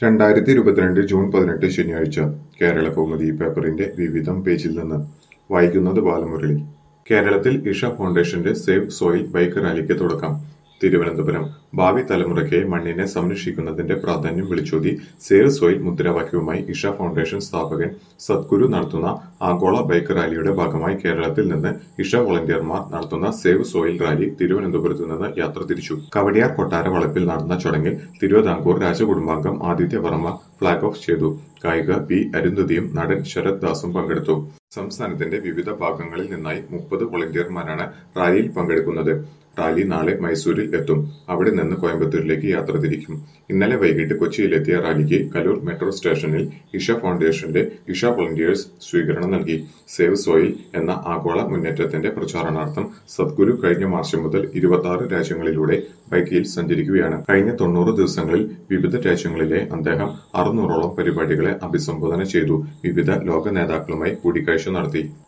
രണ്ടായിരത്തി ഇരുപത്തിരണ്ട് ജൂൺ പതിനെട്ട് ശനിയാഴ്ച കേരള കൗമുദി പേപ്പറിന്റെ വിവിധം പേജിൽ നിന്ന് വായിക്കുന്നത് ബാലമുരളി കേരളത്തിൽ ഇഷ ഫൗണ്ടേഷന്റെ സേവ് സോയിൽ ബൈക്ക് റാലിക്ക് തുടക്കം തിരുവനന്തപുരം ഭാവി തലമുറയ്ക്ക് മണ്ണിനെ സംരക്ഷിക്കുന്നതിന്റെ പ്രാധാന്യം വിളിച്ചോതി സേവ് സോയിൽ മുദ്രാവാക്യവുമായി ഇഷ ഫൗണ്ടേഷൻ സ്ഥാപകൻ സദ്ഗുരു നടത്തുന്ന ആഗോള ബൈക്ക് റാലിയുടെ ഭാഗമായി കേരളത്തിൽ നിന്ന് ഇഷ വോളണ്ടിയർമാർ നടത്തുന്ന സേവ് സോയിൽ റാലി തിരുവനന്തപുരത്ത് നിന്ന് യാത്ര തിരിച്ചു കവടിയാർ കൊട്ടാര വളപ്പിൽ നടന്ന ചടങ്ങിൽ തിരുവിതാംകൂർ രാജകുടുംബാംഗം ആദിത്യവർമ്മ ഫ്ളാഗ് ഓഫ് ചെയ്തു ഗായിക പി അരുന്ധതിയും നടൻ ശരത് ദാസും പങ്കെടുത്തു സംസ്ഥാനത്തിന്റെ വിവിധ ഭാഗങ്ങളിൽ നിന്നായി മുപ്പത് വോളണ്ടിയർമാരാണ് റാലിയിൽ പങ്കെടുക്കുന്നത് റാലി നാളെ മൈസൂരിൽ എത്തും അവിടെ നിന്ന് കോയമ്പത്തൂരിലേക്ക് യാത്ര തിരിക്കും ഇന്നലെ വൈകിട്ട് കൊച്ചിയിലെത്തിയ റാലിക്ക് കലൂർ മെട്രോ സ്റ്റേഷനിൽ ഇഷ ഫൗണ്ടേഷന്റെ ഇഷ വോളണ്ടിയേഴ്സ് സ്വീകരണം നൽകി സേവ് സോയിൽ എന്ന ആഗോള മുന്നേറ്റത്തിന്റെ പ്രചാരണാർത്ഥം സദ്ഗുരു കഴിഞ്ഞ മാർച്ച് മുതൽ ഇരുപത്തി ആറ് രാജ്യങ്ങളിലൂടെ ബൈക്കിൽ സഞ്ചരിക്കുകയാണ് കഴിഞ്ഞ തൊണ്ണൂറ് ദിവസങ്ങളിൽ വിവിധ രാജ്യങ്ങളിലെ അദ്ദേഹം അറുന്നൂറോളം പരിപാടികളെ അഭിസംബോധന ചെയ്തു വിവിധ ലോക നേതാക്കളുമായി കൂടിക്കാഴ്ച നടത്തി